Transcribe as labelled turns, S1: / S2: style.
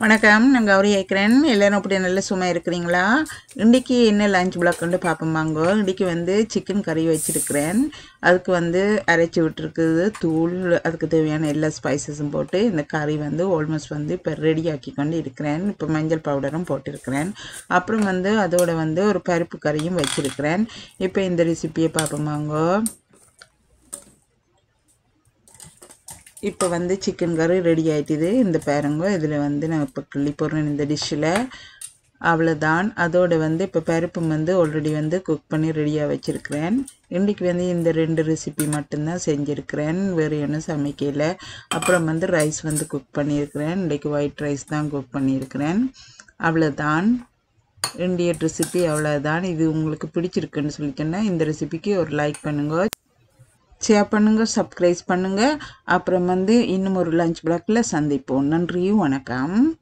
S1: வணக்கம் நான் கௌரி ஐக்கிறேன் எல்லாரும் அப்படி நல்ல சும்மா இருக்கிறீங்களா இன்றைக்கி என்ன லஞ்ச் பிளாக்னு பார்ப்போமாங்கோ இன்றைக்கி வந்து சிக்கன் கறி வச்சுருக்கிறேன் அதுக்கு வந்து அரைச்சி விட்டுருக்குது தூள் அதுக்கு தேவையான எல்லா ஸ்பைசஸும் போட்டு இந்த கறி வந்து ஆல்மோஸ்ட் வந்து இப்போ ரெடி ஆக்கி கொண்டு இருக்கிறேன் இப்போ மஞ்சள் பவுடரும் போட்டிருக்கிறேன் அப்புறம் வந்து அதோட வந்து ஒரு பருப்பு கறியும் வச்சுருக்கிறேன் இப்போ இந்த ரெசிப்பியை பார்ப்போமாங்கோ இப்போ வந்து சிக்கன் கறி ரெடி ஆயிட்டுது இந்த பாருங்க இதில் வந்து நான் இப்போ கிள்ளி போடுறேன் இந்த டிஷ்ஷில் அவ்வளோதான் அதோட வந்து இப்போ பருப்பு வந்து ஆல்ரெடி வந்து குக் பண்ணி ரெடியாக வச்சுருக்கிறேன் இன்றைக்கி வந்து இந்த ரெண்டு ரெசிபி மட்டும்தான் செஞ்சுருக்கிறேன் வேறு ஒன்றும் சமைக்கல அப்புறம் வந்து ரைஸ் வந்து குக் பண்ணியிருக்கிறேன் இன்றைக்கி ஒயிட் ரைஸ் தான் குக் பண்ணியிருக்கிறேன் அவ்வளோதான் இந்தியன் ரெசிபி அவ்வளோதான் இது உங்களுக்கு பிடிச்சிருக்குன்னு சொல்லிட்டேன்னா இந்த ரெசிபிக்கு ஒரு லைக் பண்ணுங்க ஷேர் பண்ணுங்கள் சப்ஸ்கிரைப் பண்ணுங்கள் அப்புறம் வந்து இன்னும் ஒரு லஞ்ச் பிளாக்கில் சந்திப்போம் நன்றி வணக்கம்